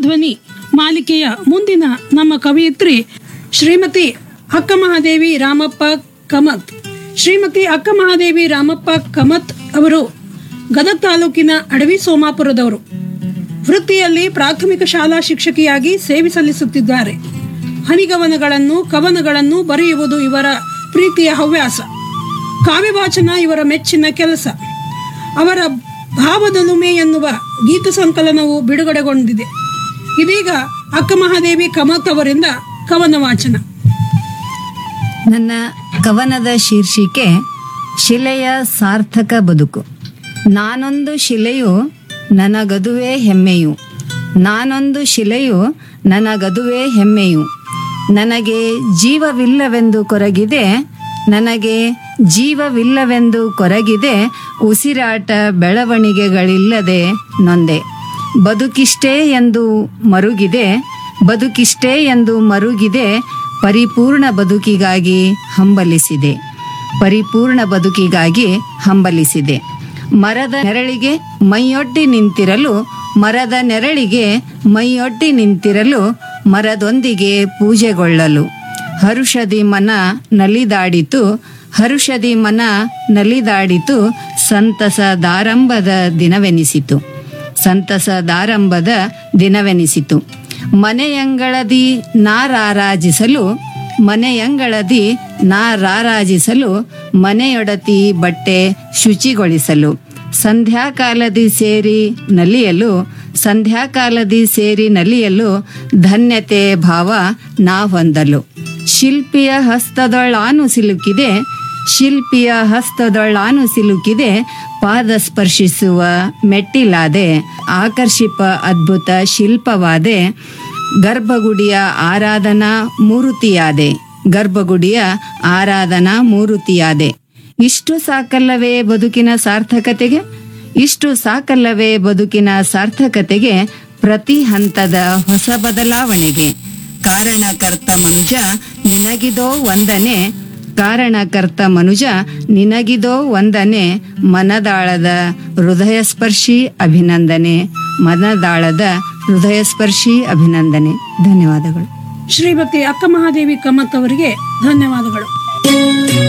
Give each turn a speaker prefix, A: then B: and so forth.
A: ಧ್ವನಿ ಮಾಲಿಕೆಯ ಮುಂದಿನ ನಮ್ಮ ಕವಿಯತ್ರಿ ಶ್ರೀಮತಿ ಅಕ್ಕ ಮಹಾದೇವಿ ರಾಮಪ್ಪ ಕಮತ್ ಶ್ರೀಮತಿ ಅಕ್ಕ ಮಹಾದೇವಿ ರಾಮಪ್ಪ ಕಮತ್ ಅವರು ಗದಗ ತಾಲೂಕಿನ ಅಡವಿ ಸೋಮಾಪುರದವರು ವೃತ್ತಿಯಲ್ಲಿ ಪ್ರಾಥಮಿಕ ಶಾಲಾ ಶಿಕ್ಷಕಿಯಾಗಿ ಸೇವೆ ಸಲ್ಲಿಸುತ್ತಿದ್ದಾರೆ ಹನಿಗವನಗಳನ್ನು ಕವನಗಳನ್ನು ಬರೆಯುವುದು ಇವರ ಪ್ರೀತಿಯ ಹವ್ಯಾಸ ಕಾವ್ಯವಾಚನ ಇವರ ಮೆಚ್ಚಿನ ಕೆಲಸ ಅವರ ಭಾವದಲುಮೆ ಎನ್ನುವ ಗೀತ ಸಂಕಲನವು ಬಿಡುಗಡೆಗೊಂಡಿದೆ ಇದೀಗ ಅಕ್ಕ ಮಹಾದೇವಿ ಕಮತ್ ಅವರಿಂದ ಕವನ ವಾಚನ
B: ನನ್ನ ಕವನದ ಶೀರ್ಷಿಕೆ ಶಿಲೆಯ ಸಾರ್ಥಕ ಬದುಕು ನಾನೊಂದು ಶಿಲೆಯು ನನಗದುವೆ ಹೆಮ್ಮೆಯು ನಾನೊಂದು ಶಿಲೆಯು ನನಗದುವೆ ಹೆಮ್ಮೆಯು ನನಗೆ ಜೀವವಿಲ್ಲವೆಂದು ಕೊರಗಿದೆ ನನಗೆ ಜೀವವಿಲ್ಲವೆಂದು ಕೊರಗಿದೆ ಉಸಿರಾಟ ಬೆಳವಣಿಗೆಗಳಿಲ್ಲದೆ ನೊಂದೆ ಬದುಕಿಷ್ಟೇ ಎಂದು ಮರುಗಿದೆ ಬದುಕಿಷ್ಟೇ ಎಂದು ಮರುಗಿದೆ ಪರಿಪೂರ್ಣ ಬದುಕಿಗಾಗಿ ಹಂಬಲಿಸಿದೆ ಪರಿಪೂರ್ಣ ಬದುಕಿಗಾಗಿ ಹಂಬಲಿಸಿದೆ ಮರದ ನೆರಳಿಗೆ ಮೈಯೊಡ್ಡಿ ನಿಂತಿರಲು ಮರದ ನೆರಳಿಗೆ ಮೈಯೊಡ್ಡಿ ನಿಂತಿರಲು ಮರದೊಂದಿಗೆ ಪೂಜೆಗೊಳ್ಳಲು ಹರುಷದಿ ಮನ ನಲಿದಾಡಿತು ಹರುಷದಿ ಮನ ನಲಿದಾಡಿತು ಸಂತಸದಾರಂಭದ ದಿನವೆನಿಸಿತು ಸಂತಸದಾರಂಭದ ದಿನವೆನಿಸಿತು ಮನೆಯಂಗಳದಿ ನಾರಾರಾಜಿಸಲು ಮನೆಯಂಗಳದಿ ನಾರಾರಾಜಿಸಲು ಮನೆಯೊಡತಿ ಬಟ್ಟೆ ಶುಚಿಗೊಳಿಸಲು ಸಂಧ್ಯಾಕಾಲದಿ ಸೇರಿ ನಲಿಯಲು ಸಂಧ್ಯಾಕಾಲದಿ ಸೇರಿ ನಲಿಯಲು ಧನ್ಯತೆ ಭಾವ ನಾ ಹೊಂದಲು ಶಿಲ್ಪಿಯ ಹಸ್ತದೊಳಾನು ಸಿಲುಕಿದೆ ಶಿಲ್ಪಿಯ ಹಸ್ತದೊಳಾನು ಸಿಲುಕಿದೆ ಪಾದ ಸ್ಪರ್ಶಿಸುವ ಮೆಟ್ಟಿಲಾದೆ ಆಕರ್ಷಿಪ ಅದ್ಭುತ ಶಿಲ್ಪವಾದೆ ಗರ್ಭಗುಡಿಯ ಆರಾಧನಾ ಮೂರುತಿಯಾದೆ ಗರ್ಭಗುಡಿಯ ಆರಾಧನಾ ಮೂರುತಿಯಾದೆ ಇಷ್ಟು ಸಾಕಲ್ಲವೇ ಬದುಕಿನ ಸಾರ್ಥಕತೆಗೆ ಇಷ್ಟು ಸಾಕಲ್ಲವೇ ಬದುಕಿನ ಸಾರ್ಥಕತೆಗೆ ಪ್ರತಿ ಹಂತದ ಹೊಸ ಬದಲಾವಣೆಗೆ ಕಾರಣಕರ್ತ ಮನುಜ ನಿನಗಿದೋ ವಂದನೆ ಕಾರಣಕರ್ತ ಮನುಜ ನಿನಗಿದೋ ವಂದನೆ ಮನದಾಳದ ಹೃದಯ ಸ್ಪರ್ಶಿ ಅಭಿನಂದನೆ ಮನದಾಳದ ಹೃದಯ ಸ್ಪರ್ಶಿ ಅಭಿನಂದನೆ ಧನ್ಯವಾದಗಳು
A: ಶ್ರೀಮತಿ ಅಕ್ಕ ಮಹಾದೇವಿ ಕಮತ್ ಅವರಿಗೆ ಧನ್ಯವಾದಗಳು